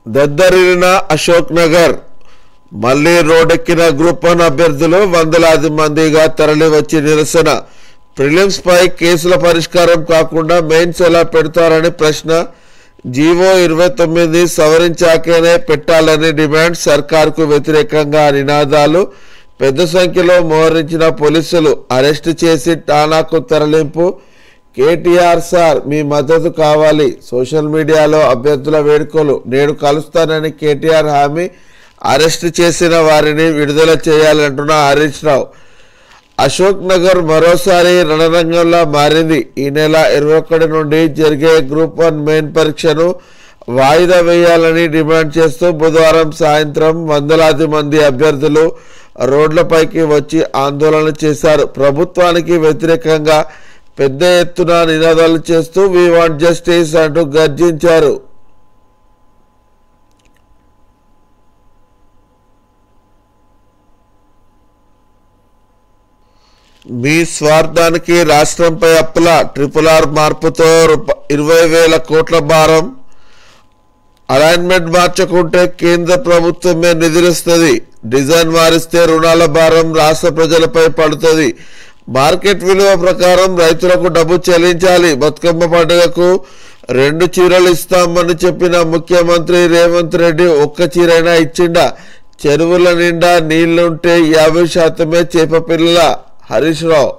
దద్దరిల్లిన అశోక్ నగర్ మళ్లీ రోడ్డెక్కిన group one అభ్యర్థులు వందలాది మందిగా తరలి వచ్చి నిరసన ప్రిలిమ్స్ పై కేసుల పరిష్కారం కాకుండా మెయిన్స్ ఎలా పెడతారని ప్రశ్న జీవో ఇరవై తొమ్మిది సవరించాకనే పెట్టాలని డిమాండ్ సర్కార్కు వ్యతిరేకంగా నినాదాలు పెద్ద సంఖ్యలో మోహరించిన పోలీసులు అరెస్టు చేసి టానాకు తరలింపు కేటీఆర్ సార్ మీ మద్దతు కావాలి సోషల్ మీడియాలో అభ్యర్థుల వేడుకలు నేడు కలుస్తానని కేటీఆర్ హామీ అరెస్టు చేసిన వారిని విడుదల చేయాలంటున్న హరీష్ రావు అశోక్ నగర్ మరోసారి రణరంగంలా మారింది ఈ నెల ఇరవై ఒకటి నుండి జరిగే గ్రూప్ వన్ మెయిన్ పరీక్షను వాయిదా వేయాలని డిమాండ్ చేస్తూ బుధవారం సాయంత్రం వందలాది మంది అభ్యర్థులు రోడ్లపైకి వచ్చి ఆందోళన చేశారు ప్రభుత్వానికి వ్యతిరేకంగా పెద్ద ఎత్తున నినాదాలు చేస్తూ వి వాంట్ జస్టిస్ అంటూ గర్జించారు మీ స్వార్థానికి రాష్ట్రంపై అప్పుల ట్రిపుల్ ఆర్ మార్పుతో రూప- ఇరవై వేల కోట్ల భారం అలైన్మెంట్ మార్చకుంటే కేంద్ర ప్రభుత్వమే నిధులిస్తుంది డిజైన్ మారిస్తే రుణాల భారం రాష్ట్ర ప్రజలపై పడుతుంది మార్కెట్ విలువ ప్రకారం రైతులకు డబ్బు చెల్లించాలి బతుకమ్మ పండుగకు రెండు చీరలు ఇస్తామని చెప్పిన ముఖ్యమంత్రి రేవంత్ రెడ్డి ఒక్క చీరైనా ఇచ్చిండా చెరువుల నిండా నీళ్లుంటే యాభై శాతమే చేప పిల్లల హరీష్ రావు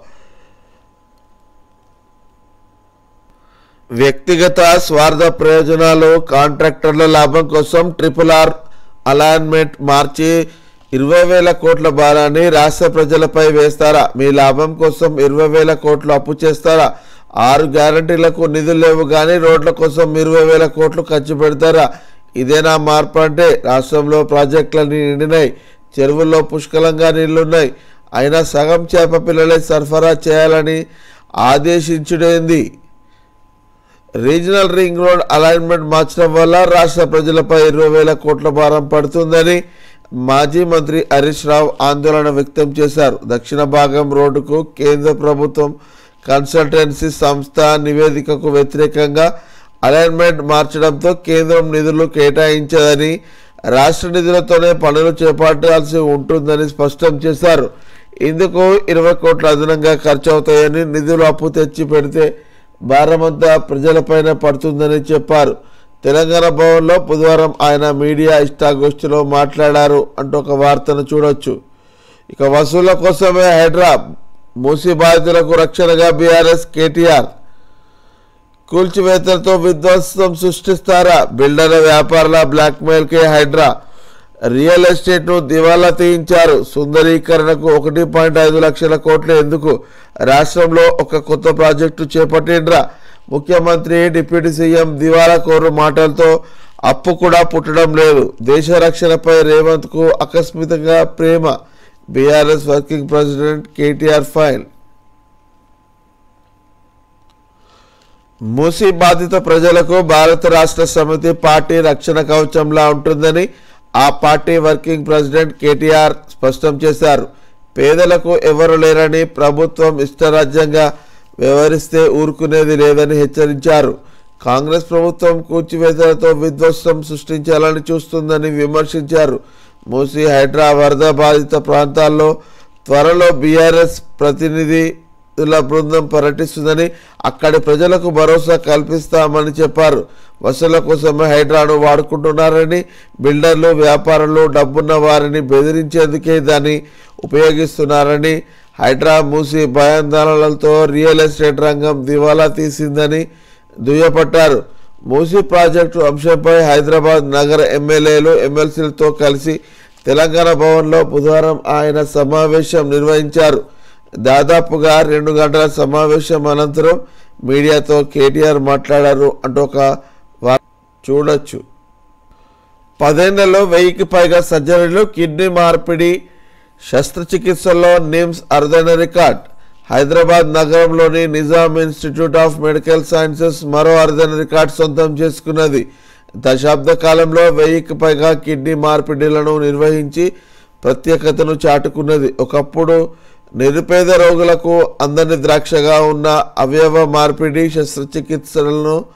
వ్యక్తిగత స్వార్థ ప్రయోజనాలు కాంట్రాక్టర్ల లాభం కోసం ట్రిపుల్ ఆర్ అలైన్మెంట్ మార్చి ఇరవై వేల కోట్ల భారాన్ని రాష్ట్ర ప్రజలపై వేస్తారా మీ లాభం కోసం ఇరవై వేల కోట్లు అప్పు చేస్తారా ఆరు గ్యారంటీలకు నిధులు లేవు కానీ రోడ్ల కోసం ఇరవై వేల కోట్లు ఖర్చు పెడతారా ఇదేనా మార్పు అంటే రాష్ట్రంలో ప్రాజెక్టులన్నీ నిండినాయి చెరువుల్లో పుష్కలంగా నీళ్లున్నాయి అయినా సగం చేప పిల్లలే సరఫరా చేయాలని ఆదేశించుడేంది రీజనల్ రింగ్ రోడ్ అలైన్మెంట్ మార్చడం వల్ల రాష్ట్ర ప్రజలపై ఇరవై వేల కోట్ల భారం పడుతుందని మాజీ మంత్రి హరీష్ రావు ఆందోళన వ్యక్తం చేశారు దక్షిణ భాగం రోడ్డుకు కేంద్ర ప్రభుత్వం కన్సల్టెన్సీ సంస్థ నివేదికకు వ్యతిరేకంగా అలైన్మెంట్ మార్చడంతో కేంద్రం నిధులు కేటాయించదని రాష్ట్ర నిధులతోనే పనులు చేపట్టాల్సి ఉంటుందని స్పష్టం చేశారు ఇందుకు ఇరవై కోట్ల అదనంగా ఖర్చు అవుతాయని నిధులు అప్పు తెచ్చి పెడితే భారమంతా ప్రజలపైన పడుతుందని చెప్పారు తెలంగాణ భవన్లో బుధవారం ఆయన మీడియా ఇష్టాగోష్ఠిలో మాట్లాడారు అంటూ ఒక వార్తను చూడొచ్చు ఇక వసూళ్ల కోసమే హైడ్రా మూసి బాధితులకు రక్షణగా బీఆర్ఎస్ కేటీఆర్ కూల్చివేతలతో విధ్వంసం సృష్టిస్తారా బిల్డర్ల వ్యాపారుల బ్లాక్మెయిల్కే హైడ్రా రియల్ ఎస్టేట్ను దివాలా తీయించారు సుందరీకరణకు ఒకటి పాయింట్ ఐదు లక్షల కోట్లు ఎందుకు రాష్ట్రంలో ఒక కొత్త ప్రాజెక్టు చేపట్టిండ్రా ముఖ్యమంత్రి డిప్యూటీ సీఎం దివాలా కోరు మాటలతో అప్పు కూడా పుట్టడం లేదు దేశ రక్షణపై రేవంత్కు ఆకస్మికంగా ప్రేమ BRS working president KTR file Musi బాధిత ప్రజలకు భారత రాష్ట్ర సమితి పార్టీ రక్షణ కవచంలా ఉంటుందని ఆ పార్టీ వర్కింగ్ ప్రెసిడెంట్ కేటీఆర్ స్పష్టం చేశారు పేదలకు ఎవరు లేరని ప్రభుత్వం ఇష్టరాజ్యంగా వ్యవహరిస్తే ఊరుకునేది లేదని హెచ్చరించారు కాంగ్రెస్ ప్రభుత్వం కూల్చివేతలతో విధ్వంసం సృష్టించాలని చూస్తుందని విమర్శించారు మూసీ హైడ్రా వరద బాధిత ప్రాంతాల్లో త్వరలో బీఆర్ఎస్ ప్రతినిధుల బృందం పర్యటిస్తుందని అక్కడి ప్రజలకు భరోసా కల్పిస్తామని చెప్పారు వసూల కోసమే హైడ్రాను వాడుకుంటున్నారని బిల్డర్లు వ్యాపారులు డబ్బున్న వారిని బెదిరించేందుకే దాన్ని ఉపయోగిస్తున్నారని హైడ్రా మూసి భయాందోళనలతో రియల్ ఎస్టేట్ రంగం దివాలా తీసిందని దుయ్యపట్టారు మూసీ ప్రాజెక్టు అంశంపై హైదరాబాద్ నగర ఎమ్మెల్యేలు ఎమ్మెల్సీలతో కలిసి తెలంగాణ భవన్లో బుధవారం ఆయన సమావేశం నిర్వహించారు దాదాపుగా రెండు గంటల సమావేశం అనంతరం మీడియాతో కేటీఆర్ మాట్లాడారు అంటూ ఒక వార్త చూడొచ్చు పదేళ్లలో వెయ్యికి పైగా సర్జరీలు కిడ్నీ మార్పిడి శస్త్రచికిత్సల్లో నిమ్స్ అరుదైన రికార్డ్ హైదరాబాద్ నగరంలోని Nizam institute of medical sciences మరో అరుదైన రికార్డ్ సొంతం చేసుకున్నది దశాబ్ద కాలంలో వెయ్యికి పైగా కిడ్నీ మార్పిడిలను నిర్వహించి ప్రత్యేకతను చాటుకున్నది ఒకప్పుడు నిరుపేద రోగులకు అందని ద్రాక్షగా ఉన్న అవయవ మార్పిడి శస్త్రచికిత్సలను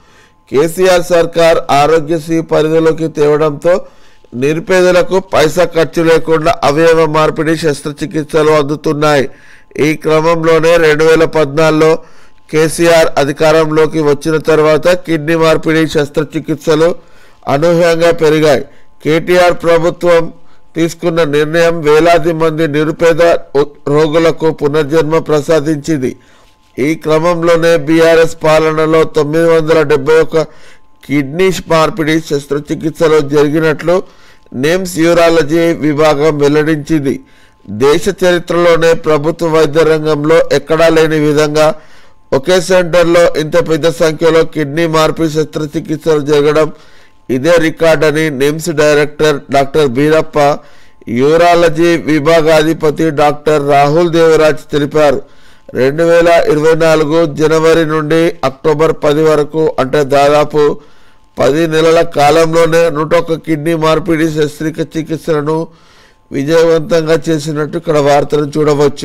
కేసీఆర్ సర్కార్ ఆరోగ్యశ్రీ పరిధిలోకి తేవడంతో నిరుపేదలకు పైసా ఖర్చు లేకుండా అవయవ మార్పిడి శస్త్రచికిత్సలు అందుతున్నాయి ఈ క్రమంలోనే రెండు వేల పద్నాలుగులో కేసీఆర్ అధికారంలోకి వచ్చిన తర్వాత కిడ్నీ మార్పిడి శస్త్రచికిత్సలు అనూహ్యంగా పెరిగాయి కేటీఆర్ ప్రభుత్వం తీసుకున్న నిర్ణయం వేలాది మంది నిరుపేద ఉ- రోగులకు పునర్జన్మ ప్రసాదించింది ఈ క్రమంలోనే బీఆర్ఎస్ పాలనలో తొమ్మిది వందల డెబ్బై ఒక కిడ్నీ మార్పిడి శస్త్రచికిత్సలు జరిగినట్లు నేమ్స్ యూరాలజీ విభాగం వెల్లడించింది దేశ చరిత్రలోనే ప్రభుత్వ వైద్య రంగంలో ఎక్కడా లేని విధంగా ఒకే సెంటర్లో ఇంత పెద్ద సంఖ్యలో కిడ్నీ మార్పిడి శస్త్రచికిత్సలు జరగడం ఇదే రికార్డ్ అని NIMS director doctor Beerappa urology విభాగాధిపతి డాక్టర్ రాహుల్ దేవరాజ్ తెలిపారు రెండు వేల ఇరవై నాలుగు జనవరి నుండి అక్టోబర్ పది వరకు అంటే దాదాపు పది నెలల కాలంలోనే నూట ఒక్క కిడ్నీ మార్పిడి శస్త్రచికిత్సలను విజయవంతంగా చేసినట్టు ఇక్కడ వార్తను చూడవచ్చు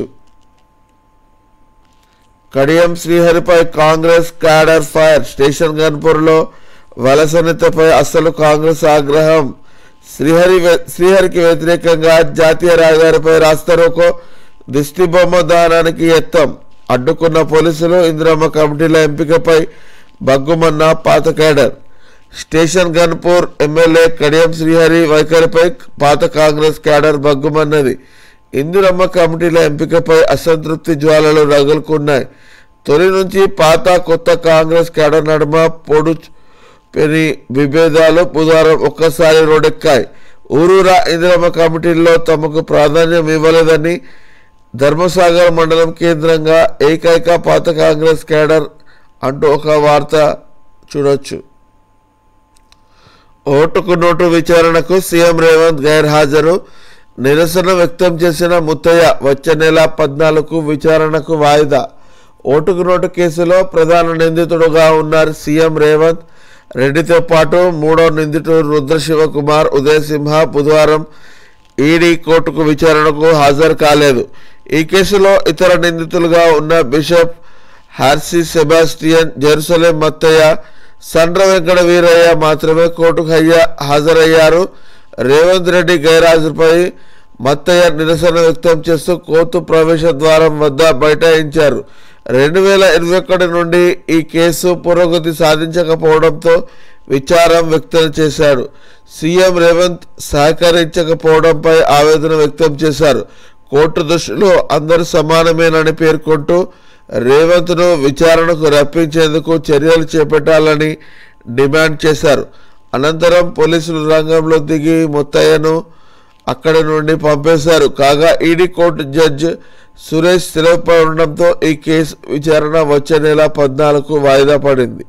కడియం శ్రీహరిపై కాంగ్రెస్ క్యాడర్ ఫైర్ స్టేషన్ గన్పూర్లో వలస అస్సలు కాంగ్రెస్ ఆగ్రహం శ్రీహరి వ్య- శ్రీహరికి వ్యతిరేకంగా జాతీయ రహదారిపై రాస్తారోకో దిష్టి బొమ్మ దానానికి ఎత్తం అడ్డుకున్న పోలీసులు ఇందిరమ్మ కమిటీల ఎంపికపై బగ్గుమన్న పాత cadre station Ghanpur MLA Kadiyam Srihari వైఖరిపై పాత కాంగ్రెస్ క్యాడర్ బగ్గుమన్నది ఇందిరమ్మ కమిటీల ఎంపికపై అసంతృప్తి జ్వాలలు రగులుకున్నాయి తొలి నుంచి పాత కొత్త కాంగ్రెస్ క్యాడర్ నడుమ పొడు పెని విభేదాలు బుధవారం ఒక్కసారి రోడెక్కాయి ఊరూరా ఇందిరమ్మ కమిటీల్లో తమకు ప్రాధాన్యం ఇవ్వలేదని ధర్మసాగర్ మండలం కేంద్రంగా ఏకైక పాత కాంగ్రెస్ క్యాడర్ అంటూ ఒక వార్త చూడొచ్చు ఓటుకు నోటు విచారణకు సీఎం రేవంత్ గైర్హాజరు నిరసన వ్యక్తం చేసిన ముత్తయ్య వచ్చే నెల పద్నాలుగు విచారణకు వాయిదా ఓటుకు నోటు కేసులో ప్రధాన నిందితుడుగా ఉన్నారు సీఎం రేవంత్ రెడ్డితో పాటు మూడో నిందితుడు రుద్రశివకుమార్ ఉదయసింహ బుధవారం ఈడీ కోర్టుకు విచారణకు హాజరు కాలేదు ఈ కేసులో ఇతర నిందితులుగా ఉన్న బిషప్ హార్సీ సెబాస్టియన్ జెరూసలేం మత్తయ్య సండ్ర వెంకట వీరయ్య మాత్రమే కోర్టుకు అయ్యా హాజరయ్యారు రేవంత్ రెడ్డి గైరాజుపై మత్తయ్య నిరసన వ్యక్తం చేస్తూ కోర్టు ప్రవేశ ద్వారం వద్ద బైఠాయించారు రెండు వేల ఇరవై ఒకటి నుండి ఈ కేసు పురోగతి సాధించకపోవడంతో విచారం వ్యక్తం చేశాడు సీఎం రేవంత్ సహకరించకపోవడంపై ఆవేదన వ్యక్తం చేశారు కోర్టు దృష్టిలో అందరూ సమానమేనని పేర్కొంటూ రేవంత్ను విచారణకు రప్పించేందుకు చర్యలు చేపట్టాలని డిమాండ్ చేశారు అనంతరం పోలీసులు రంగంలో దిగి ముత్తయ్యను అక్కడి నుండి పంపేశారు కాగా ఈడీ కోర్టు జడ్జ్ సురేష్ సెలవుపై ఉండడంతో ఈ కేసు విచారణ వచ్చే నెల పద్నాలుగు వాయిదా పడింది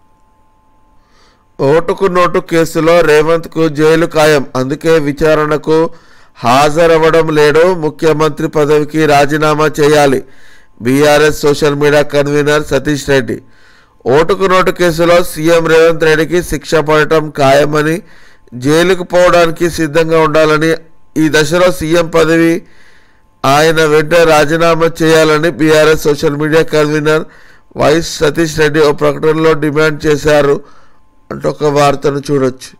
ఓటుకు నోటు కేసులో రేవంత్కు జైలు ఖాయం అందుకే విచారణకు హాజరవ్వడం లేడు ముఖ్యమంత్రి పదవికి రాజీనామా చేయాలి BRS social media convener Satish Reddy ఓటుకు నోటు కేసులో సీఎం రేవంత్ రెడ్డికి శిక్ష పడటం ఖాయమని జైలుకు పోవడానికి సిద్ధంగా ఉండాలని ఈ దశలో సీఎం పదవి ఆయన వెంట రాజీనామా చేయాలని BRS social media convener YS Satish Reddy ఓ ప్రకటనలో డిమాండ్ చేశారు అంటూ ఒక వార్తను చూడొచ్చు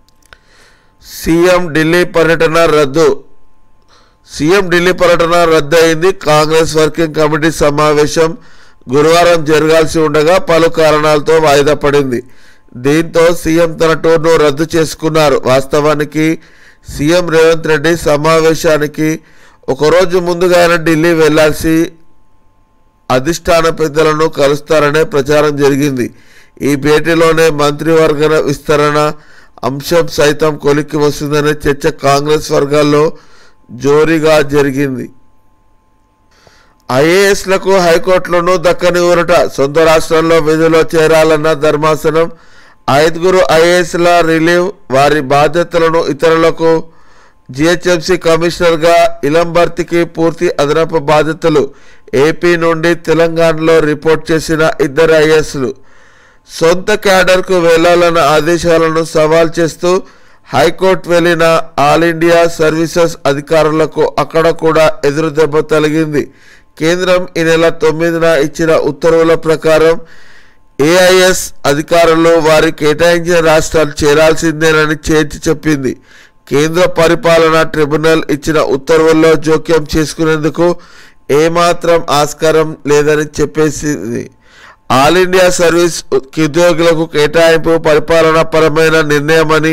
సీఎం ఢిల్లీ పర్యటన రద్దు సీఎం ఢిల్లీ పర్యటన రద్దు అయింది కాంగ్రెస్ వర్కింగ్ కమిటీ సమావేశం గురువారం జరగాల్సి ఉండగా పలు కారణాలతో వాయిదా పడింది దీంతో సీఎం తన టూర్ను రద్దు చేసుకున్నారు వాస్తవానికి సీఎం రేవంత్ రెడ్డి సమావేశానికి ఒకరోజు ముందుగానే ఢిల్లీ వెళ్లాల్సి అధిష్టాన పెద్దలను కలుస్తారనే ప్రచారం జరిగింది ఈ భేటీలోనే మంత్రివర్గ విస్తరణ అంశం సైతం కొలిక్కి వస్తుందనే చర్చ కాంగ్రెస్ వర్గాల్లో జోరీగా జరిగింది ఐఏఎస్లకు హైకోర్టులోనూ దక్కని ఊరట సొంత రాష్ట్రంలో విధుల్లో చేరాలన్న ధర్మాసనం ఐదుగురు ఐఏఎస్ల రిలీవ్ వారి బాధ్యతలను ఇతరులకు జిహెచ్ఎంసీ కమిషనర్గా ఇలం భర్తీకి పూర్తి అదనపు బాధ్యతలు ఏపీ నుండి తెలంగాణలో రిపోర్ట్ చేసిన ఇద్దరు ఐఏఎస్లు సొంత క్యాడర్కు వెళ్లాలన్న ఆదేశాలను సవాల్ చేస్తూ హైకోర్టు వెళ్లిన ఆల్ ఇండియా సర్వీసెస్ అధికారులకు అక్కడ కూడా ఎదురు దెబ్బ తగిలింది కేంద్రం ఈ నెల తొమ్మిదిన ఇచ్చిన ఉత్తర్వుల ప్రకారం ఏఐఎస్ అధికారులు వారి కేటాయించిన రాష్ట్రాలు చేరాల్సిందేనని చేర్చి చెప్పింది కేంద్ర పరిపాలనా ట్రిబ్యునల్ ఇచ్చిన ఉత్తర్వుల్లో జోక్యం చేసుకునేందుకు ఏమాత్రం ఆస్కారం లేదని చెప్పేసింది ఆల్ ఇండియా సర్వీస్ ఉద్యోగులకు కేటాయింపు పరిపాలనా పరమైన నిర్ణయమని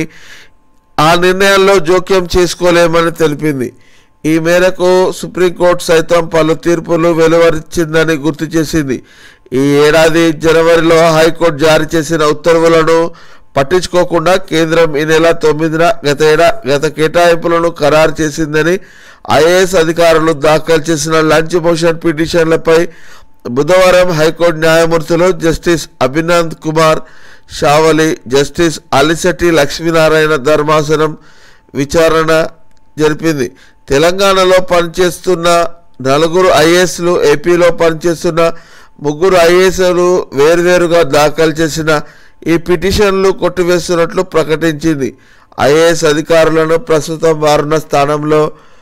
ఆ నిర్ణయాల్లో జోక్యం చేసుకోలేమని తెలిపింది ఈ మేరకు సుప్రీంకోర్టు సైతం పలు తీర్పులు వెలువరించిందని గుర్తు చేసింది ఈ ఏడాది జనవరిలో హైకోర్టు జారీ చేసిన ఉత్తర్వులను పట్టించుకోకుండా కేంద్రం ఈ నెల తొమ్మిదిన గత ఏడా గత కేటాయింపులను ఖరారు చేసిందని ఐఏఎస్ అధికారులు దాఖలు చేసిన లంచ్ మోషన్ పిటిషన్లపై బుధవారం హైకోర్టు న్యాయమూర్తులు జస్టిస్ అభినంద్ కుమార్ షావలి జస్టిస్ అలిశెట్టి లక్ష్మీనారాయణ ధర్మాసనం విచారణ జరిపింది తెలంగాణలో పనిచేస్తున్న నలుగురు ఐఏఎస్లు ఏపీలో పనిచేస్తున్న ముగ్గురు ఐఏఎస్లు వేర్వేరుగా దాఖలు చేసిన ఈ పిటిషన్లు కొట్టివేస్తున్నట్లు ప్రకటించింది ఐఏఎస్ అధికారులను ప్రస్తుతం వారున్న స్థానంలో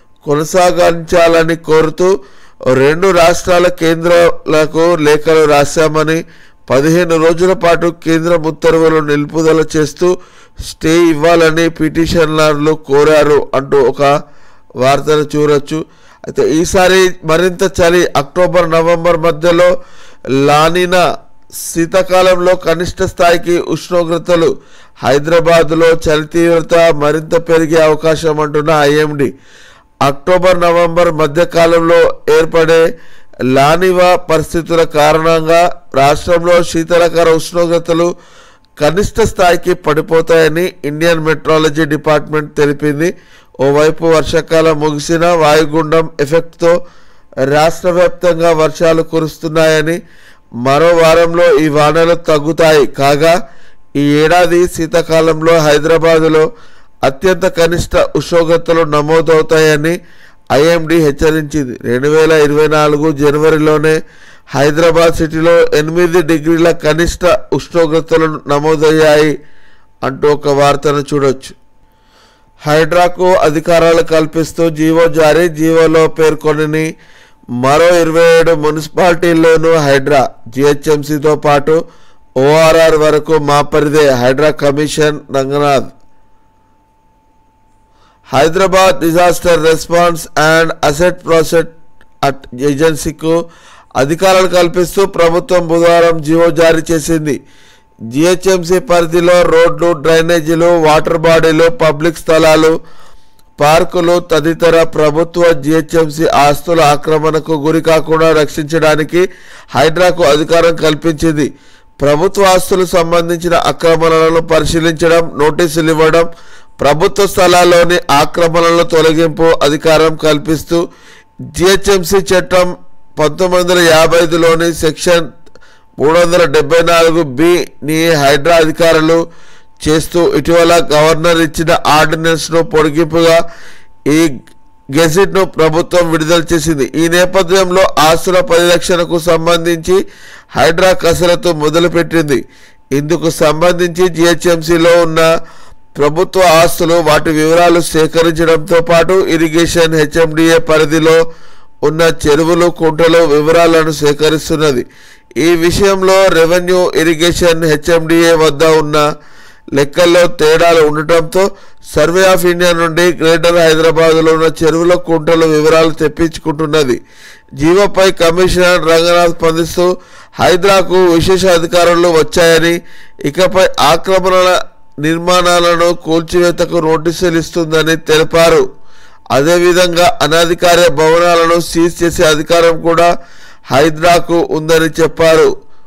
కొనసాగించాలని కోరుతూ రెండు రాష్ట్రాల కేంద్రాలకు లేఖలు రాశామని పదిహేను రోజుల పాటు కేంద్రం ఉత్తర్వులు నిలుపుదల చేస్తూ స్టే ఇవ్వాలని పిటిషనర్లు కోరారు అంటూ ఒక వార్తను చూడొచ్చు అయితే ఈసారి మరింత చలి అక్టోబర్ నవంబర్ మధ్యలో లానినా శీతాకాలంలో కనిష్ట స్థాయికి ఉష్ణోగ్రతలు హైదరాబాద్లో చలి తీవ్రత మరింత పెరిగే అవకాశం అంటున్న ఐఎండి అక్టోబర్ నవంబర్ మధ్యకాలంలో ఏర్పడే లానివా పరిస్థితుల కారణంగా రాష్ట్రంలో శీతలకర ఉష్ణోగ్రతలు కనిష్ట స్థాయికి పడిపోతాయని ఇండియన్ మెట్రాలజీ డిపార్ట్మెంట్ తెలిపింది ఓవైపు వర్షాకాలం ముగిసిన వాయుగుండం ఎఫెక్ట్తో రాష్ట్ర వ్యాప్తంగా వర్షాలు కురుస్తున్నాయని మరో వారంలో ఈ వానలు తగ్గుతాయి కాగా ఈ ఏడాది శీతాకాలంలో హైదరాబాదులో అత్యంత కనిష్ట ఉష్ణోగ్రతలు నమోదవుతాయని ఐఎండి హెచ్చరించింది రెండు వేల ఇరవై నాలుగు జనవరిలోనే హైదరాబాద్ సిటీలో ఎనిమిది డిగ్రీల కనిష్ట ఉష్ణోగ్రతలు నమోదయ్యాయి అంటూ ఒక వార్తను చూడొచ్చు హైడ్రాకు అధికారాలు కల్పిస్తూ జీవో జారీ జీవోలో పేర్కొనని మరో ఇరవై ఏడు మున్సిపాలిటీల్లోనూ హైడ్రా జిహెచ్ఎంసీతో పాటు ఓఆర్ఆర్ వరకు మా పరిదే HYDRAA commission Ranganath Hyderabad disaster response and asset protection ఏజెన్సీకు అధికారాలు కల్పిస్తూ ప్రభుత్వం బుధవారం జీవో జారీ చేసింది జిహెచ్ఎంసీ పరిధిలో రోడ్లు డ్రైనేజీలు వాటర్ బాడీలు పబ్లిక్ స్థలాలు పార్కులు తదితర ప్రభుత్వ జిహెచ్ఎంసీ ఆస్తుల ఆక్రమణకు గురి కాకుండా రక్షించడానికి హైడ్రాకు అధికారం కల్పించింది ప్రభుత్వ ఆస్తులకు సంబంధించిన ఆక్రమణలను పరిశీలించడం నోటీసులు ఇవ్వడం ప్రభుత్వ స్థలాల్లోని ఆక్రమణల తొలగింపు అధికారం కల్పిస్తూ జిహెచ్ఎంసీ చట్టం పంతొమ్మిది వందల యాభై ఐదులోని సెక్షన్ మూడు వందల డెబ్బై నాలుగు బిని హైడ్రా అధికారులు చేస్తూ ఇటీవల గవర్నర్ ఇచ్చిన ఆర్డినెన్స్ను పొడిగింపుగా ఈ గెజిట్ను ప్రభుత్వం విడుదల చేసింది ఈ నేపథ్యంలో ఆస్తుల పరిరక్షణకు సంబంధించి హైడ్రా కసరత్తు మొదలుపెట్టింది ఇందుకు సంబంధించి జిహెచ్ఎంసీలో ఉన్న ప్రభుత్వ ఆస్తులు వాటి వివరాలు సేకరించడంతో పాటు ఇరిగేషన్ హెచ్ఎండిఏ పరిధిలో ఉన్న చెరువులు కుంటలు వివరాలను సేకరిస్తున్నది ఈ విషయంలో రెవెన్యూ ఇరిగేషన్ హెచ్ఎండిఏ వద్ద ఉన్న లెక్కల్లో తేడాలు ఉండటంతో సర్వే ఆఫ్ ఇండియా నుండి గ్రేటర్ హైదరాబాద్లో ఉన్న చెరువుల కుంటల వివరాలు తెప్పించుకుంటున్నది జీవోపై కమిషనర్ రంగనాథ్ స్పందిస్తూ హైదరాకు విశేష అధికారులు వచ్చాయని ఇకపై ఆక్రమణల నిర్మాణాలను కూల్చివేతకు నోటీసులు ఇస్తుందని తెలిపారు అదేవిధంగా అనధికార భవనాలను సీజ్ చేసే అధికారం కూడా హైదరాకు ఉందని చెప్పారు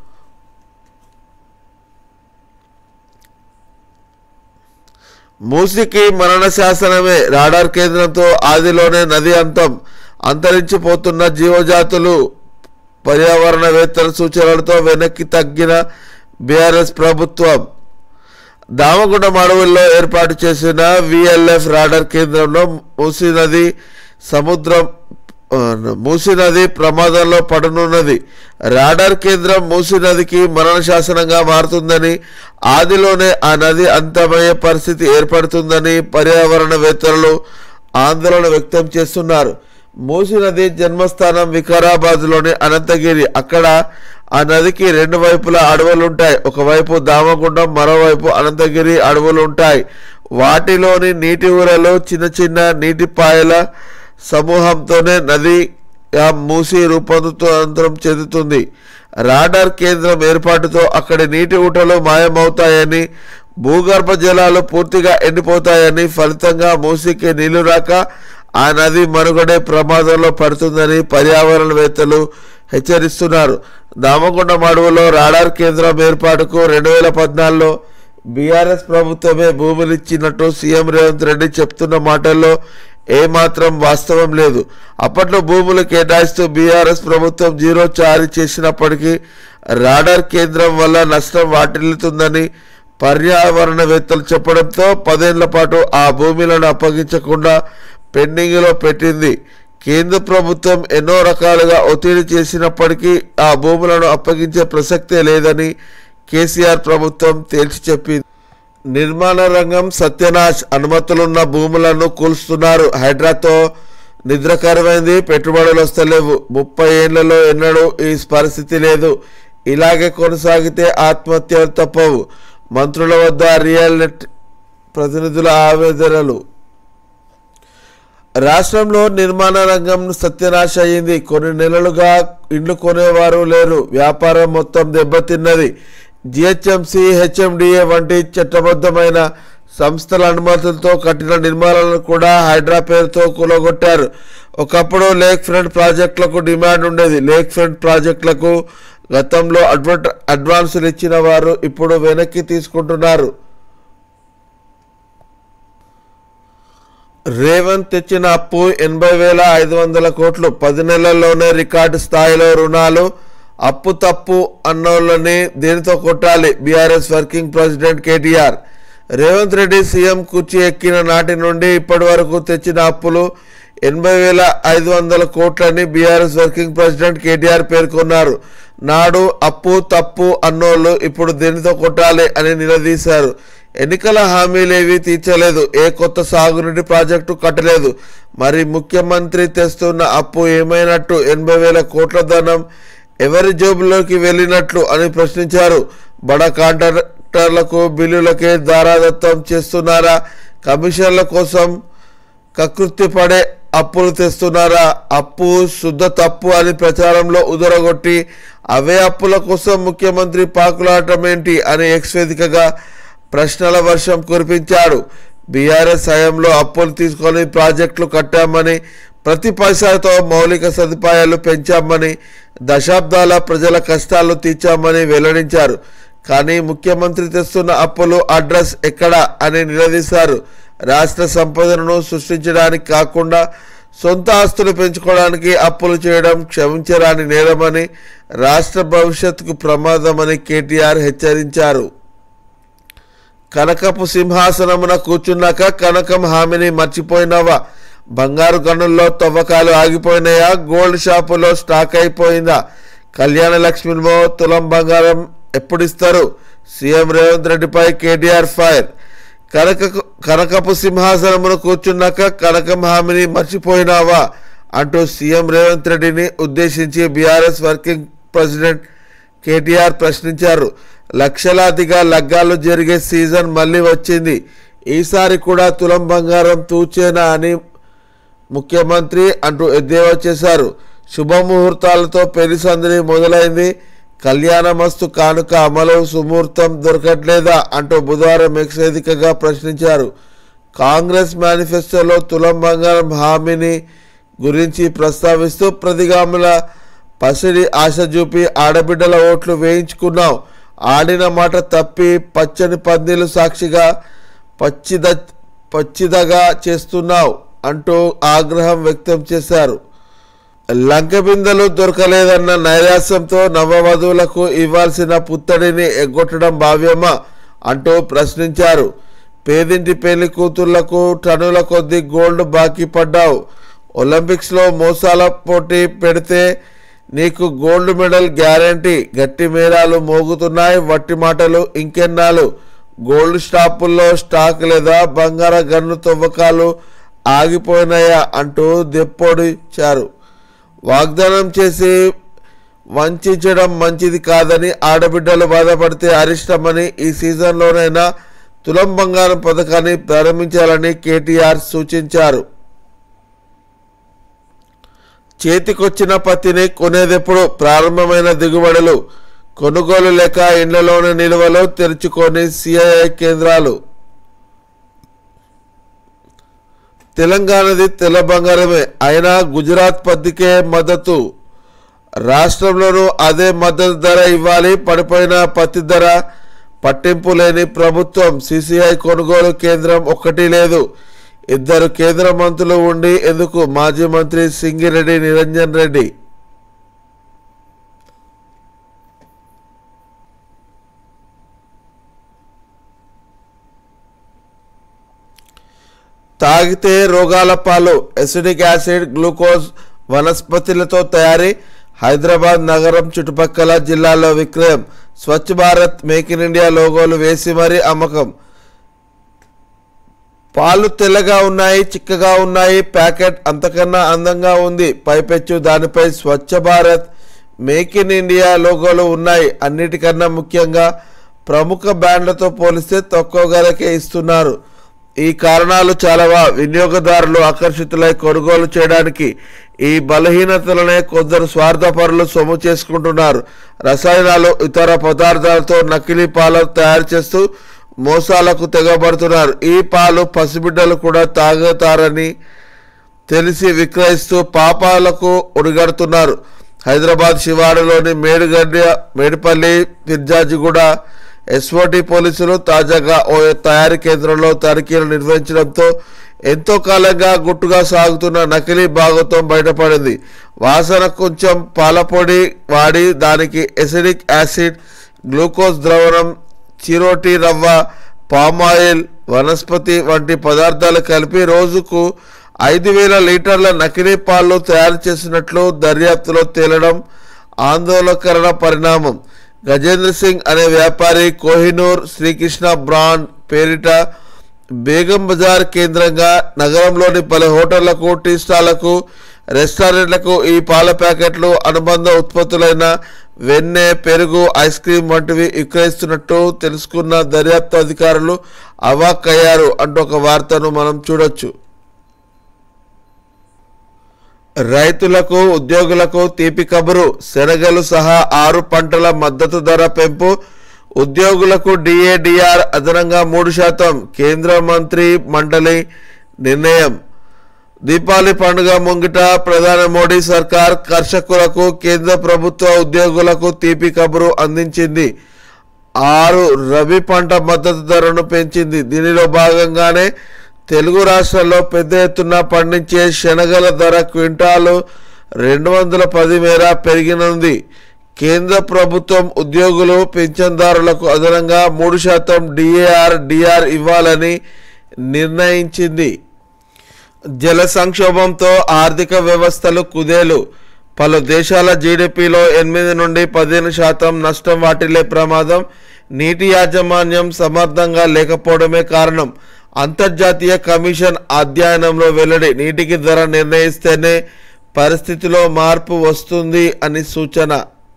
మూసికి మరణ శాసనమే రాడార్ కేంద్రంతో ఆదిలోనే నది అంతం అంతరించిపోతున్న జీవజాతులు పర్యావరణవేత్తల సూచనలతో వెనక్కి తగ్గిన బీఆర్ఎస్ ప్రభుత్వం దామగుండం అడవుల్లో ఏర్పాటు చేసిన విఎల్ఎఫ్ రాడర్ కేంద్రంలో మూసీ నది సముద్రం ఆ, మూసీ నది ప్రమాదంలో పడనున్నది రాడార్ కేంద్రం మూసీ నదికి మరణ శాసనంగా మారుతుందని ఆదిలోనే ఆ నది అంతమయ్యే పరిస్థితి ఏర్పడుతుందని పర్యావరణవేత్తలు ఆందోళన వ్యక్తం చేస్తున్నారు మూసి నది జన్మస్థానం వికారాబాద్లోని అనంతగిరి అక్కడ ఆ నదికి రెండు వైపులా అడవులు ఉంటాయి ఒకవైపు దామగుండం మరోవైపు అనంతగిరి అడవులు ఉంటాయి వాటిలోని నీటి ఊరలు చిన్న చిన్న నీటి పాయల సమూహంతోనే నది ఆ మూసి రూపాంతరం చెందుతుంది రాడార్ కేంద్రం ఏర్పాటుతో అక్కడి నీటి ఊటలు మాయమవుతాయని భూగర్భ జలాలు పూర్తిగా ఎండిపోతాయని ఫలితంగా మూసికి నీళ్లు రాక ఆ నది మనుగడే ప్రమాదంలో పడుతుందని పర్యావరణవేత్తలు హెచ్చరిస్తున్నారు దామగుండం అడవులో రాడార్ కేంద్రం ఏర్పాటుకు రెండు వేల పద్నాలుగులో బీఆర్ఎస్ ప్రభుత్వమే భూములిచ్చినట్టు సీఎం రేవంత్ రెడ్డి చెప్తున్న మాటల్లో ఏమాత్రం వాస్తవం లేదు అప్పట్లో భూములు కేటాయిస్తూ బీఆర్ఎస్ ప్రభుత్వం జీరో చారీ చేసినప్పటికీ రాడార్ కేంద్రం వల్ల నష్టం వాటిల్లుతుందని పర్యావరణవేత్తలు చెప్పడంతో పదేళ్ల పాటు ఆ భూములను అప్పగించకుండా పెండింగ్లో పెట్టింది కేంద్ర ప్రభుత్వం ఎన్నో రకాలుగా ఒత్తిడి చేసినప్పటికీ ఆ భూములను అప్పగించే ప్రసక్తే లేదని కేసీఆర్ ప్రభుత్వం తేల్చి చెప్పింది నిర్మాణ రంగం సత్యనాశ్ అనుమతులున్న భూములను కూల్స్తున్నారు హైడ్రాతో నిద్రకరమైంది పెట్టుబడులు వస్తలేవు ముప్పై ఏళ్లలో ఎన్నడూ ఈ పరిస్థితి లేదు ఇలాగే కొనసాగితే ఆత్మహత్యలు తప్పవు మంత్రుల వద్ద రియల్ నెట్ ప్రతినిధుల ఆవేదనలు రాష్ట్రంలో నిర్మాణ రంగం సత్యనాశ అయింది కొన్ని నెలలుగా ఇండ్లు కొనేవారు లేరు వ్యాపారం మొత్తం దెబ్బతిన్నది జిహెచ్ఎంసి హెచ్ఎండిఏ వంటి చట్టబద్ధమైన సంస్థల అనుమతులతో కట్టిన నిర్మాణాలను కూడా హైడ్రా పేరుతో కూలగొట్టారు ఒకప్పుడు లేక్ ఫ్రంట్ ప్రాజెక్టులకు డిమాండ్ ఉండేది లేక్ ఫ్రంట్ ప్రాజెక్టులకు గతంలో అడ్వాన్ అడ్వాన్సులు ఇచ్చిన వారు ఇప్పుడు వెనక్కి తీసుకుంటున్నారు రేవంత్ తెచ్చిన అప్పు ఎనభై వేల ఐదు వందల కోట్లు పది నెలల్లోనే రికార్డు స్థాయిలో రుణాలు అప్పు తప్పు అన్నోళ్ళని దేనితో కొట్టాలి BRS working president KTR Revanth Reddy CM కుర్చీ ఎక్కిన నాటి నుండి ఇప్పటి వరకు తెచ్చిన అప్పులు ఎనభై వేల ఐదు వందల కోట్లని బీఆర్ఎస్ వర్కింగ్ ప్రెసిడెంట్ కేటీఆర్ పేర్కొన్నారు నాడు అప్పు తప్పు అన్నోళ్ళు ఇప్పుడు దేనితో కొట్టాలి అని నిలదీశారు ఎన్నికల హామీలేవి తీర్చలేదు ఏ కొత్త సాగునీటి ప్రాజెక్టు కట్టలేదు మరి ముఖ్యమంత్రి తెస్తున్న అప్పు ఏమైనట్టు ఎనభై వేల కోట్ల ధనం ఎవరి జోబులోకి వెళ్ళినట్లు అని ప్రశ్నించారు బడ కాంట్రాక్టర్లకు బిల్లులకే దారాదత్తం చేస్తున్నారా కమిషన్ల కోసం కకృతి పడే అప్పులు తెస్తున్నారా అప్పు శుద్ధ తప్పు అని ప్రచారంలో ఉదరగొట్టి అవే అప్పుల కోసం ముఖ్యమంత్రి పాకులాటం ఏంటి అని ఎక్స్ వేదికగా ప్రశ్నల వర్షం కురిపించాడు బీఆర్ఎస్ హయాంలో అప్పులు తీసుకొని ప్రాజెక్టులు కట్టామని ప్రతి పైసాతో మౌలిక సదుపాయాలు పెంచామని దశాబ్దాల ప్రజల కష్టాలు తీర్చామని వెల్లడించారు కానీ ముఖ్యమంత్రి తెస్తున్న అప్పులు అడ్రస్ ఎక్కడా అని నిలదీశారు రాష్ట్ర సంపదను సృష్టించడానికి కాకుండా సొంత ఆస్తులు పెంచుకోవడానికి అప్పులు చేయడం క్షమించరాని నేరమని రాష్ట్ర భవిష్యత్తుకు ప్రమాదమని కేటీఆర్ హెచ్చరించారు కనకపు సింహాసనమున కూర్చున్నాక కనకం హామీని మర్చిపోయినావా బంగారు గనుల్లో తవ్వకాలు ఆగిపోయినాయా గోల్డ్ షాపులో స్టాక్ అయిపోయిందా కళ్యాణ లక్ష్మిలో తులం బంగారం ఎప్పుడిస్తారు సీఎం రేవంత్ రెడ్డిపై కేటీఆర్ ఫైర్ కనక కనకపు సింహాసనమును కూర్చున్నాక కనకం హామీని మర్చిపోయినావా అంటూ సీఎం రేవంత్ రెడ్డిని ఉద్దేశించి బీఆర్ఎస్ వర్కింగ్ ప్రెసిడెంట్ కేటీఆర్ ప్రశ్నించారు లక్షలాదిగా లగ్గాలు జరిగే సీజన్ మళ్ళీ వచ్చింది ఈసారి కూడా తులం బంగారం తూచేనా అని ముఖ్యమంత్రి అంటూ ఎద్దేవా చేశారు శుభముహూర్తాలతో పెళ్లి సందడి మొదలైంది కళ్యాణమస్తు కానుక అమలు సుముహూర్తం దొరకట్లేదా అంటూ బుధవారం ఎక్స్ వేదికగా ప్రశ్నించారు కాంగ్రెస్ మేనిఫెస్టోలో తులం బంగారం హామీని గురించి ప్రస్తావిస్తూ ప్రతిగాముల పసిడి ఆశ చూపి ఆడబిడ్డల ఓట్లు వేయించుకున్నాం ఆడిన మాట తప్పి పచ్చని పందిలు సాక్షిగా పచ్చిద పచ్చిదగా చేస్తున్నావు అంటూ ఆగ్రహం వ్యక్తం చేశారు లంక బిందెలు దొరకలేదన్న నైరాశ్యంతో నవవధువులకు ఇవ్వాల్సిన పుత్తడిని ఎగ్గొట్టడం భావ్యమా అంటూ ప్రశ్నించారు పేదింటి పెళ్లి కూతుళ్లకు టన్నుల కొద్ది గోల్డ్ బాకీ పడ్డావు ఒలింపిక్స్లో మోసాల పోటీ పెడితే నీకు గోల్డ్ మెడల్ గ్యారంటీ గట్టి మేళాలు మోగుతున్నాయి వట్టి మాటలు ఇంకెన్నాళ్ళు గోల్డ్ షాపుల్లో స్టాక్ లేదా బంగార గన్ను తవ్వకాలు ఆగిపోయినాయా అంటూ దెప్పోడిచ్చారు వాగ్దానం చేసి వంచడం మంచిది కాదని ఆడబిడ్డలు బాధపడితే అరిష్టమని ఈ సీజన్లోనైనా తులం బంగారం పథకాన్ని ప్రారంభించాలని కేటీఆర్ సూచించారు చేతికొచ్చిన పత్తిని కొనేదెప్పుడు ప్రారంభమైన దిగుబడులు కొనుగోలు లేక ఇండ్లలోని నిల్వలు తెరుచుకొని సిఐఐ కేంద్రాలు తెలంగాణది తెల్ల బంగారమే అయినా గుజరాత్ పత్తికే మద్దతు రాష్ట్రంలోనూ అదే మద్దతు ధర ఇవ్వాలి పడిపోయిన పత్తి ధర పట్టింపు లేని ప్రభుత్వం సిసిఐ కొనుగోలు కేంద్రం ఒక్కటి లేదు ఇద్దరు కేంద్ర మంత్రులు ఉండి ఎందుకు మాజీ మంత్రి సింగిరెడ్డి నిరంజన్ రెడ్డి తాగితే రోగాల పాలు ఎసిడిక్ యాసిడ్ గ్లూకోజ్ వనస్పతులతో తయారీ హైదరాబాద్ నగరం చుట్టుపక్కల జిల్లాల్లో విక్రయం Swachh Bharat make in India లోగోలు వేసి మరీ అమ్మకం పాలు తెల్లగా ఉన్నాయి చిక్కగా ఉన్నాయి ప్యాకెట్ అంతకన్నా అందంగా ఉంది పైపెచ్చు దానిపై Swachh Bharat make in India లోగోలు ఉన్నాయి అన్నిటికన్నా ముఖ్యంగా ప్రముఖ బ్రాండ్లతో పోలిస్తే తక్కువ ధరకే ఇస్తున్నారు ఈ కారణాలు చాలావా వినియోగదారులు ఆకర్షితులై కొనుగోలు చేయడానికి ఈ బలహీనతలనే కొందరు స్వార్థపరులు సొమ్ము చేసుకుంటున్నారు రసాయనాలు ఇతర పదార్థాలతో నకిలీ పాలను తయారు చేస్తూ మోసాలకు తెగబడుతున్నారు ఈ పాలు పసిబిడ్డలు కూడా తాగుతారని తెలిసి విక్రయిస్తూ పాపాలకు ఒడిగడుతున్నారు హైదరాబాద్ శివారులోని మేడుగడ్డ మేడిపల్లి ఫిర్జాజిగూడ ఎస్ఓటి పోలీసులు తాజాగా ఓ తయారీ కేంద్రంలో తనిఖీలు నిర్వహించడంతో ఎంతో కాలంగా గుట్టుగా సాగుతున్న నకిలీ భాగవతం బయటపడింది వాసన కొంచెం పాలపొడి వాడి దానికి ఎసిడిక్ యాసిడ్ గ్లూకోజ్ ద్రవణం చిరోటి రవ్వ పామాయిల్ వనస్పతి వంటి పదార్థాలు కలిపి రోజుకు ఐదు వేల లీటర్ల నకిలీ పాలు తయారు చేసినట్లు దర్యాప్తులో తేలడం ఆందోళనకర పరిణామం గజేంద్ర సింగ్ అనే వ్యాపారి కోహినూర్ శ్రీకృష్ణ బ్రాండ్ పేరిట బేగం బజార్ కేంద్రంగా నగరంలోని పలు హోటళ్లకు టీ స్టాళ్లకు రెస్టారెంట్లకు ఈ పాల ప్యాకెట్లు అనుబంధ ఉత్పత్తులైన వెన్నె పెరుగు ఐస్ క్రీమ్ వంటివి విక్రయిస్తున్నట్టు తెలుసుకున్న దర్యాప్తు అధికారులు అవాక్కయ్యారు అంటూ ఒక వార్తను మనం చూడొచ్చు రైతులకు ఉద్యోగులకు తీపి కబురు శనగలు సహా ఆరు పంటల మద్దతు ధర పెంపు ఉద్యోగులకు డిఏడిఆర్ అదనంగా మూడు శాతం కేంద్ర మంత్రి మండలి నిర్ణయం దీపావళి పండుగ ముంగిట ప్రధాని మోడీ సర్కార్ కర్షకులకు కేంద్ర ప్రభుత్వ ఉద్యోగులకు తీపి కబురు అందించింది ఆరు రబీ పంట మద్దతు ధరను పెంచింది దీనిలో భాగంగానే తెలుగు రాష్ట్రాల్లో పెద్ద ఎత్తున పండించే శనగల ధర క్వింటాలు రెండు వందల పది మేర పెరిగినుంది కేంద్ర ప్రభుత్వం ఉద్యోగులు పింఛన్దారులకు అదనంగా మూడు శాతం డిఏఆర్ డిఆర్ ఇవ్వాలని నిర్ణయించింది జల సంక్షోభంతో ఆర్థిక వ్యవస్థలు కుదేలు పలు దేశాల జీడిపిలో ఎనిమిది నుండి పదిహేను శాతం నష్టం వాటిల్లే ప్రమాదం నీటి యాజమాన్యం సమర్థంగా లేకపోవడమే కారణం అంతర్జాతీయ కమిషన్ అధ్యయనంలో వెల్లడి నీటికి ధర నిర్ణయిస్తేనే పరిస్థితిలో మార్పు వస్తుంది అని సూచన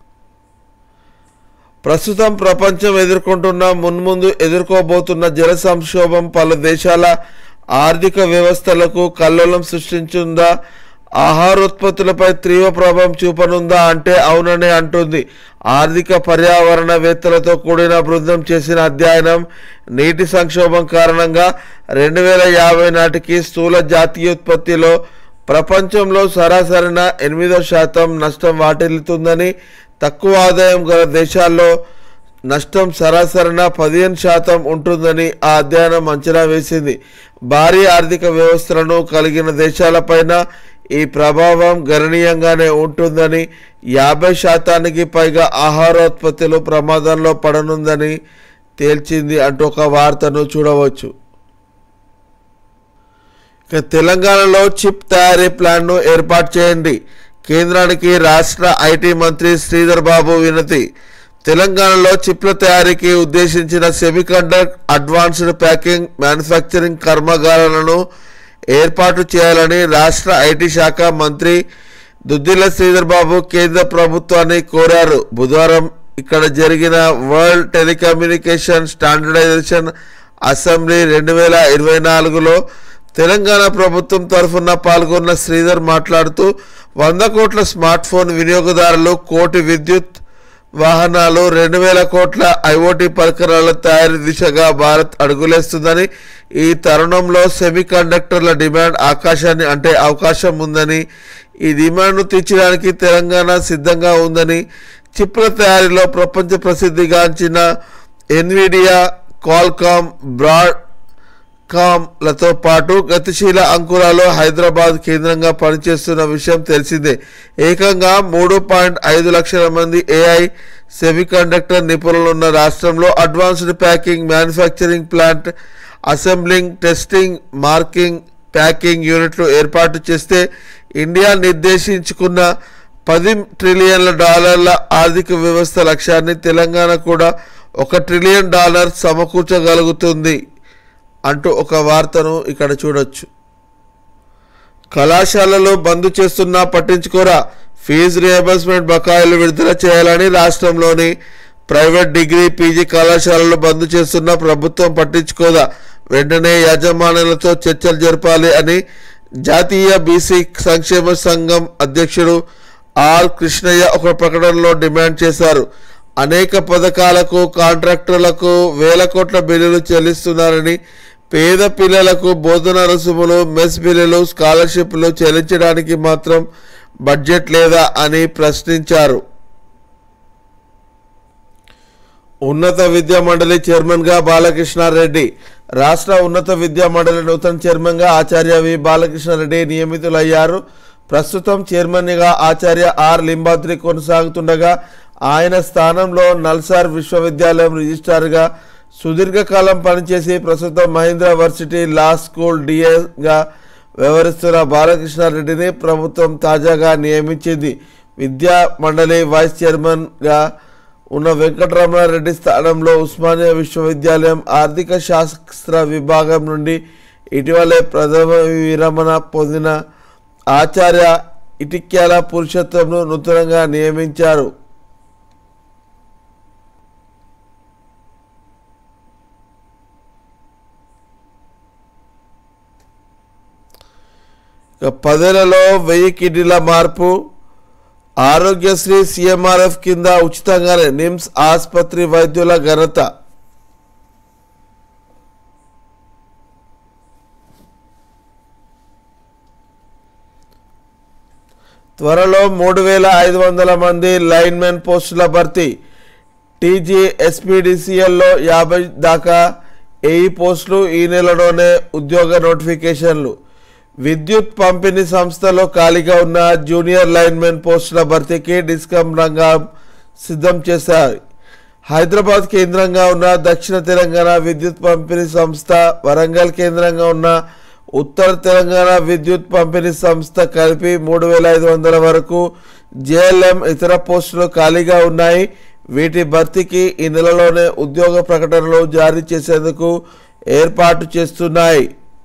ప్రస్తుతం ప్రపంచం ఎదుర్కొంటున్న మున్ముందు ఎదుర్కోబోతున్న జల సంక్షోభం పలు దేశాల ఆర్థిక వ్యవస్థలకు కల్లోలం సృష్టించుందా ఆహారోత్పత్తులపై తీవ్ర ప్రభావం చూపనుందా అంటే అవుననే అంటుంది ఆర్థిక పర్యావరణవేత్తలతో కూడిన బృందం చేసిన అధ్యయనం నీటి సంక్షోభం కారణంగా రెండు వేల యాభై నాటికి స్థూల జాతీయోత్పత్తిలో ప్రపంచంలో సరాసరిన ఎనిమిదో శాతం నష్టం వాటిల్లుతుందని తక్కువ ఆదాయం గల దేశాల్లో నష్టం సరాసరిన పదిహేను శాతం ఉంటుందని ఆ అధ్యయనం అంచనా వేసింది భారీ ఆర్థిక వ్యవస్థలను కలిగిన దేశాలపైన ఈ ప్రభావం గణనీయంగానే ఉంటుందని యాభై శాతానికి పైగా ఆహారోత్పత్తులు ప్రమాదంలో పడనుందని తేల్చింది అంటూ ఒక వార్తను చూడవచ్చు ఇక తెలంగాణలో చిప్ తయారీ ప్లాన్ను ఏర్పాటు చేయండి కేంద్రానికి రాష్ట్ర ఐటీ మంత్రి శ్రీధర్ బాబు వినతి తెలంగాణలో చిప్ల తయారీకి ఉద్దేశించిన సెమీకండక్టర్ అడ్వాన్స్డ్ ప్యాకింగ్ మ్యానుఫ్యాక్చరింగ్ కర్మాగారాలను ఏర్పాటు చేయాలని రాష్ట్ర ఐటీ శాఖ మంత్రి దుద్దిల్ల శ్రీధర్ బాబు కేంద్ర ప్రభుత్వాన్ని కోరారు బుధవారం ఇక్కడ జరిగిన వరల్డ్ టెలికమ్యూనికేషన్ స్టాండర్డైజేషన్ అసెంబ్లీ రెండు వేల ఇరవై నాలుగులో తెలంగాణ ప్రభుత్వం తరఫున పాల్గొన్న శ్రీధర్ మాట్లాడుతూ వంద కోట్ల స్మార్ట్ ఫోన్ వినియోగదారులు కోటి విద్యుత్ వాహనాలు రెండు వేల కోట్ల ఐఓటీ పరికరాల తయారీ దిశగా భారత్ అడుగులేస్తుందని ఈ తరుణంలో సెమీ కండక్టర్ల డిమాండ్ ఆకాశాన్ని అంటే అవకాశం ఉందని ఈ డిమాండ్ను తీర్చడానికి తెలంగాణ సిద్ధంగా ఉందని చిప్ల తయారీలో ప్రపంచ ప్రసిద్ధిగాంచిన ఎన్విడియా క్వాల్కామ్ బ్రాడ్ కామ్లతో పాటు గతిశీల అంకురాలు హైదరాబాద్ కేంద్రంగా పనిచేస్తున్న విషయం తెలిసిందే ఏకంగా మూడు పాయింట్ ఐదు లక్షల మంది ఏఐ సెమీకండక్టర్ నిపుణులు ఉన్న రాష్ట్రంలో advanced packing manufacturing plant assembling testing marking packing యూనిట్లు ఏర్పాటు చేస్తే ఇండియా నిర్దేశించుకున్న పది ట్రిలియన్ల డాలర్ల ఆర్థిక వ్యవస్థ లక్ష్యాన్ని తెలంగాణ కూడా ఒక ట్రిలియన్ డాలర్ సమకూర్చగలుగుతుంది అంటూ ఒక వార్తను ఇక్కడ చూడొచ్చు కళాశాలలో బంద్ చేస్తున్నా పట్టించుకోరా ఫీజు రియంబర్స్మెంట్ బకాయిలు విడుదల చేయాలని రాష్ట్రంలోని ప్రైవేట్ డిగ్రీ పీజీ కళాశాలలు బంద్ చేస్తున్నా ప్రభుత్వం పట్టించుకోదా వెంటనే యాజమాన్యాలతో చర్చలు జరపాలి అని జాతీయ బీసీ సంక్షేమ సంఘం అధ్యక్షుడు ఆర్ కృష్ణయ్య ఒక ప్రకటనలో డిమాండ్ చేశారు అనేక పథకాలకు కాంట్రాక్టర్లకు వేల కోట్ల బిల్లులు చెల్లిస్తున్నారని పేద పిల్లలకు బోధన రుసుములు మెస్ బిల్లులు స్కాలర్షిప్లు చెల్లించడానికి మాత్రం బడ్జెట్ లేదా అని ప్రశ్నించారు ఉన్నత విద్యా మండలి చైర్మన్గా బాలకృష్ణారెడ్డి రాష్ట్ర ఉన్నత విద్యా మండలి నూతన చైర్మన్గా ఆచార్య వి బాలకృష్ణారెడ్డి నియమితులయ్యారు ప్రస్తుతం చైర్మన్గా ఆచార్య ఆర్ లింబాద్రి కొనసాగుతుండగా ఆయన స్థానంలో నల్సార్ విశ్వవిద్యాలయం రిజిస్ట్రార్గా సుదీర్ఘకాలం పనిచేసి ప్రస్తుతం మహేంద్ర వర్సిటీ లా స్కూల్ డిఏగా వ్యవహరిస్తున్న బాలకృష్ణారెడ్డిని ప్రభుత్వం తాజాగా నియమించింది విద్యా మండలి వైస్ చైర్మన్గా ఉన్న వెంకటరమణారెడ్డి స్థానంలో ఉస్మానియా విశ్వవిద్యాలయం ఆర్థిక శాస్త్ర విభాగం నుండి ఇటీవలే ప్రథమ విరమణ పొందిన ఆచార్య ఇటిక్యాల పురుషోత్తంను నూతనంగా నియమించారు ఇక పదేళ్లలో వెయ్యి కిడ్నీల మార్పు ఆరోగ్యశ్రీ సీఎంఆర్ఎఫ్ కింద ఉచితంగానే నిమ్స్ ఆసుపత్రి వైద్యుల ఘనత త్వరలో మూడు వేల ఐదు వందల మంది లైన్మెన్ పోస్టుల భర్తీ టీజీ ఎస్పీడీసీఎల్లో యాభై దాకా ఏఈ పోస్టులు ఈ నెలలోనే ఉద్యోగ నోటిఫికేషన్లు విద్యుత్ పంపిణీ సంస్థలో ఖాళీగా ఉన్న జూనియర్ లైన్మెన్ పోస్టుల భర్తీకి డిస్కమ్ రంగం సిద్ధం చేశారు హైదరాబాద్ కేంద్రంగా ఉన్న దక్షిణ తెలంగాణ విద్యుత్ పంపిణీ సంస్థ వరంగల్ కేంద్రంగా ఉన్న ఉత్తర తెలంగాణ విద్యుత్ పంపిణీ సంస్థ కలిపి మూడు వేల ఐదు వందల వరకు జేఎల్ఎం ఇతర పోస్టులు ఖాళీగా ఉన్నాయి వీటి భర్తీకి ఈ నెలలోనే ఉద్యోగ ప్రకటనలు జారీ చేసేందుకు ఏర్పాటు చేస్తున్నాయి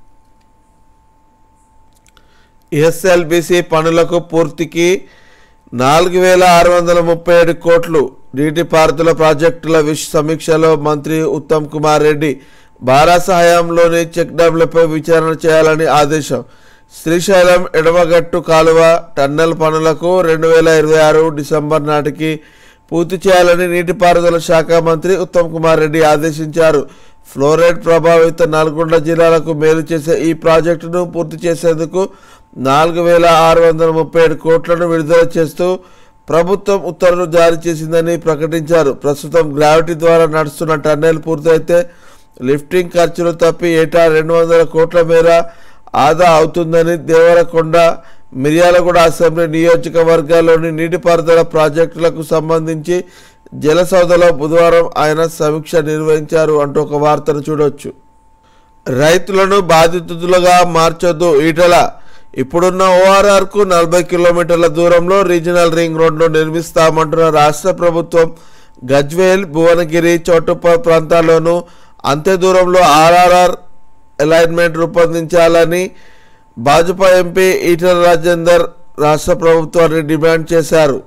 ఎస్ఎల్బిసి పనులకు పూర్తికి నాలుగు వేల ఆరు వందల ముప్పై ఏడు కోట్లు నీటిపారుదల ప్రాజెక్టుల విష్ సమీక్షలో మంత్రి ఉత్తమ్ కుమార్ రెడ్డి భారత హయాంలోని చెక్ డ్యాంలపై విచారణ చేయాలని ఆదేశం శ్రీశైలం ఎడమగట్టు కాలువ టన్నెల్ పనులకు రెండు వేల ఇరవై ఆరు డిసెంబర్ నాటికి పూర్తి చేయాలని నీటిపారుదల శాఖ మంత్రి ఉత్తమ్ కుమార్ రెడ్డి ఆదేశించారు ఫ్లోరైడ్ ప్రభావిత నల్గొండ జిల్లాలకు మేలు చేసే ఈ ప్రాజెక్టును పూర్తి చేసేందుకు నాలుగు వేల ఆరు వందల ముప్పై ఏడు కోట్లను విడుదల చేస్తూ ప్రభుత్వం ఉత్తర్వులు జారీ చేసిందని ప్రకటించారు ప్రస్తుతం గ్రావిటీ ద్వారా నడుస్తున్న టన్నెల్ పూర్తయితే లిఫ్టింగ్ ఖర్చులు తప్పి ఏటా రెండు వందల కోట్ల మేర ఆదా అవుతుందని దేవరకొండ మిర్యాలగూడ అసెంబ్లీ నియోజకవర్గాల్లోని నీటిపారుదల ప్రాజెక్టులకు సంబంధించి జలసౌదలో బుధవారం ఆయన సమీక్ష నిర్వహించారు అంటూ ఒక వార్తను చూడొచ్చు రైతులను బాధితులుగా మార్చొద్దు ఈటల ఇప్పుడున్న ఓఆర్ఆర్కు నలభై కిలోమీటర్ల దూరంలో రీజనల్ రింగ్ రోడ్ను నిర్మిస్తామంటున్న రాష్ట్ర ప్రభుత్వం గజ్వేల్ భువనగిరి చోటుప ప్రాంతాల్లోనూ అంతే దూరంలో ఆర్ఆర్ఆర్ అలైన్మెంట్ రూపొందించాలని భాజపా ఎంపీ ఈటల రాజేందర్ రాష్ట్ర ప్రభుత్వాన్ని డిమాండ్ చేశారు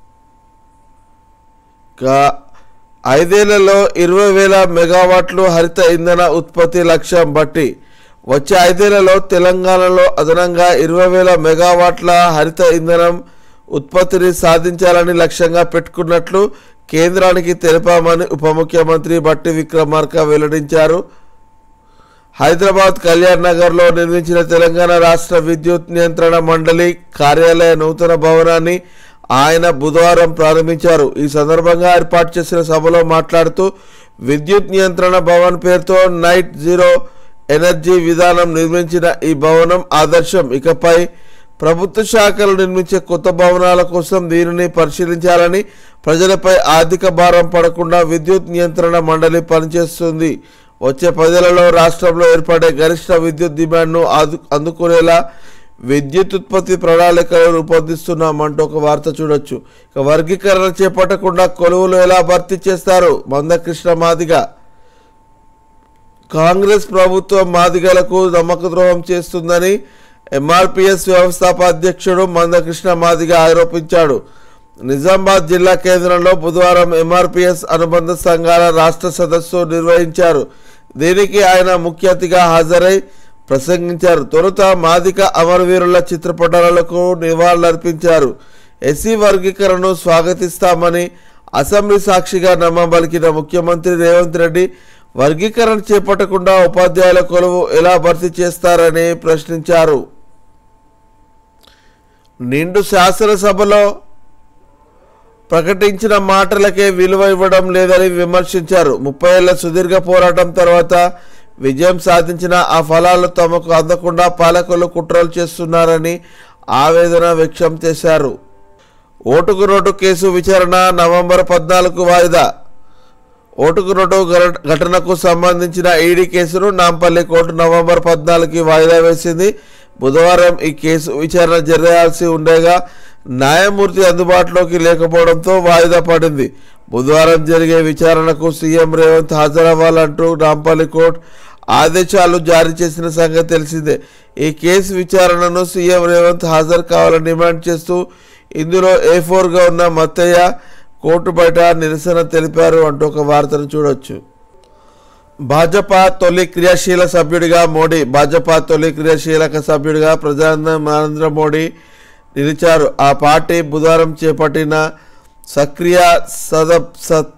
కా ఐదేళ్లలో ఇరవై వేల మెగావాట్లు హరిత ఇంధన ఉత్పత్తి లక్ష్యం బట్టి వచ్చే ఐదేళ్లలో తెలంగాణలో అదనంగా ఇరవై వేల మెగావాట్ల హరిత ఇంధనం ఉత్పత్తిని సాధించాలని లక్ష్యంగా పెట్టుకున్నట్లు కేంద్రానికి తెలిపామని ఉప ముఖ్యమంత్రి బట్టి విక్రమార్క వెల్లడించారు హైదరాబాద్ కళ్యాణ్ నగర్లో నిర్మించిన తెలంగాణ రాష్ట్ర విద్యుత్ నియంత్రణ మండలి కార్యాలయ నూతన భవనాన్ని ఆయన బుధవారం ప్రారంభించారు ఈ సందర్భంగా ఏర్పాటు చేసిన సభలో మాట్లాడుతూ విద్యుత్ నియంత్రణ భవన్ పేరుతో నైట్ జీరో ఎనర్జీ విధానం నిర్మించిన ఈ భవనం ఆదర్శం ఇకపై ప్రభుత్వ శాఖలు నిర్మించే కొత్త భవనాల కోసం దీనిని పరిశీలించాలని ప్రజలపై ఆర్థిక భారం పడకుండా విద్యుత్ నియంత్రణ మండలి పనిచేస్తుంది వచ్చే పదేళ్లలో రాష్ట్రంలో ఏర్పడే గరిష్ట విద్యుత్ డిమాండ్ను ఆదు అందుకునేలా విద్యుత్ ఉత్పత్తి ప్రణాళికలు రూపొందిస్తున్నామంటూ ఒక వార్త చూడొచ్చు ఇక వర్గీకరణ చేపట్టకుండా కొలువులు ఎలా భర్తీ చేస్తారు మందకృష్ణ మాదిగ కాంగ్రెస్ ప్రభుత్వం మాదిగలకు నమ్మక ద్రోహం చేస్తుందని ఎంఆర్పిఎస్ వ్యవస్థాప అధ్యక్షుడు మందకృష్ణ మాదిగ ఆరోపించాడు నిజామాబాద్ జిల్లా కేంద్రంలో బుధవారం ఎంఆర్పిఎస్ అనుబంధ సంఘాల రాష్ట్ర సదస్సు నిర్వహించారు దీనికి ఆయన ముఖ్య అతిథిగా హాజరై ప్రసంగించారు తొలుత మాదిక అమరవీరుల చిత్రపటాలకు నివాళులర్పించారు ఎస్సీ వర్గీకరణను స్వాగతిస్తామని అసెంబ్లీ సాక్షిగా నమ్మబలికిన ముఖ్యమంత్రి రేవంత్ రెడ్డి వర్గీకరణ చేపట్టకుండా ఉపాధ్యాయుల కొలువు ఎలా భర్తీ చేస్తారని ప్రశ్నించారు నిండు శాసనసభలో ప్రకటించిన మాటలకే విలువ ఇవ్వడం లేదని విమర్శించారు ముప్పై ఏళ్ల సుదీర్ఘ పోరాటం తర్వాత విజయం సాధించిన ఆ ఫలాలు తమకు అందకుండా పాలకులు కుట్రలు చేస్తున్నారని ఆవేదన వ్యక్తం చేశారు ఓటుకు నోటు కేసు విచారణ నవంబర్ పద్నాలుగు వాయిదా ఓటుకు నోటు గర- ఘటనకు సంబంధించిన ఈడీ కేసును నాంపల్లి కోర్టు నవంబర్ పద్నాలుగుకి వాయిదా వేసింది బుధవారం ఈ కేసు విచారణ జరగాల్సి ఉండగా న్యాయమూర్తి అందుబాటులోకి లేకపోవడంతో వాయిదా పడింది బుధవారం జరిగే విచారణకు సీఎం రేవంత్ హాజరవ్వాలంటూ నాంపల్లి కోర్టు ఆదేశాలు జారీ చేసిన సంగతి తెలిసిందే ఈ కేసు విచారణను సీఎం రేవంత్ హాజరు కావాలని డిమాండ్ చేస్తూ ఇందులో ఏ ఫోర్గా ఉన్న మత్తయ్య కోర్టు బయట నిరసన తెలిపారు అంటూ ఒక వార్తను చూడొచ్చు భాజపా తొలి క్రియాశీల సభ్యుడిగా మోడీ భాజపా తొలి క్రియాశీలక సభ్యుడిగా ప్రధాని నరేంద్ర మోడీ నిలిచారు ఆ పార్టీ బుధవారం చేపట్టిన సక్రియ సద సత్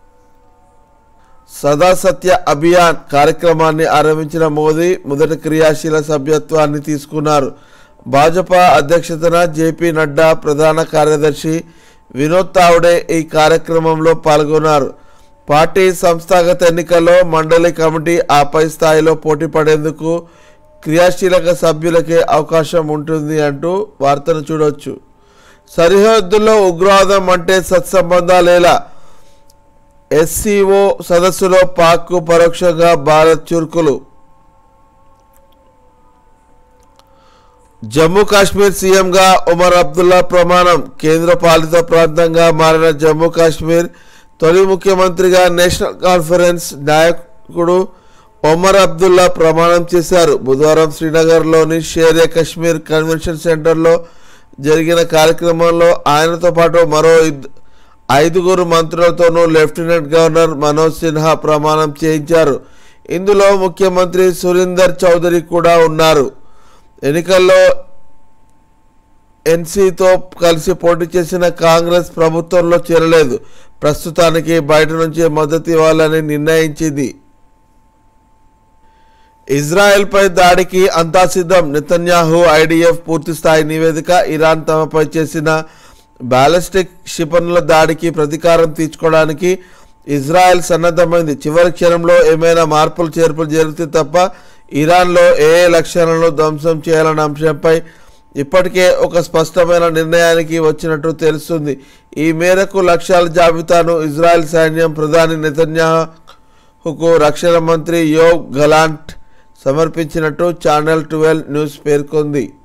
సదా సత్య అభియాన్ కార్యక్రమాన్ని ఆరంభించిన మోదీ మొదటి క్రియాశీల సభ్యత్వాన్ని తీసుకున్నారు భాజపా అధ్యక్షతన జేపీ నడ్డా ప్రధాన కార్యదర్శి వినోద్ తావుడే ఈ కార్యక్రమంలో పాల్గొన్నారు పార్టీ సంస్థాగత ఎన్నికల్లో మండలి కమిటీ ఆపై స్థాయిలో పోటీ పడేందుకు క్రియాశీలక సభ్యులకే అవకాశం ఉంటుంది అంటూ వార్తను చూడవచ్చు సరిహద్దుల్లో ఉగ్రవాదం అంటే సత్సంబంధాలేలా ఎస్సీఓ సదస్సులో పాక్కు పరోక్షంగా భారత్ చురుకులు జమ్మూ కాశ్మీర్ సీఎంగా ఉమర్ అబ్దుల్లా ప్రమాణం కేంద్ర పాలిత ప్రాంతంగా మారిన జమ్మూ కాశ్మీర్ తొలి ముఖ్యమంత్రిగా నేషనల్ కాన్ఫరెన్స్ నాయకుడు ఒమర్ అబ్దుల్లా ప్రమాణం చేశారు బుధవారం శ్రీనగర్లోని షేరే కశ్మీర్ కన్వెన్షన్ సెంటర్లో జరిగిన కార్యక్రమంలో ఆయనతో పాటు మరో ఇద్- ఐదుగురు మంత్రులతోనూ లెఫ్టినెంట్ గవర్నర్ మనోజ్ సిన్హా ప్రమాణం చేయించారు ఇందులో ముఖ్యమంత్రి సురీందర్ చౌదరి కూడా ఉన్నారు ఎన్నికల్లో ఎన్సీతో కలిసి పోటీ చేసిన కాంగ్రెస్ ప్రభుత్వంలో చేరలేదు ప్రస్తుతానికి బయట నుంచి మద్దతు ఇవ్వాలని నిర్ణయించింది ఇజ్రాయెల్పై దాడికి అంతా సిద్ధం నెతన్యాహు ఐడిఎఫ్ పూర్తిస్థాయి నివేదిక ఇరాన్ తమపై చేసిన బ్యాలిస్టిక్ క్షిపణుల దాడికి ప్రతీకారం తీర్చుకోవడానికి ఇజ్రాయెల్ సన్నద్ధమైంది చివరి క్షణంలో ఏమైనా మార్పులు చేర్పులు జరిగితే తప్ప ఇరాన్లో ఏ ఏ లక్ష్యాలను ధ్వంసం చేయాలన్న అంశంపై ఇప్పటికే ఒక స్పష్టమైన నిర్ణయానికి వచ్చినట్టు తెలుస్తుంది ఈ మేరకు లక్ష్యాల జాబితాను ఇజ్రాయెల్ సైన్యం ప్రధాని నెతన్యాహుకు రక్షణ మంత్రి యోవ్ గలాంట్ సమర్పించినట్టు ఛానల్ ట్వెల్వ్ న్యూస్ పేర్కొంది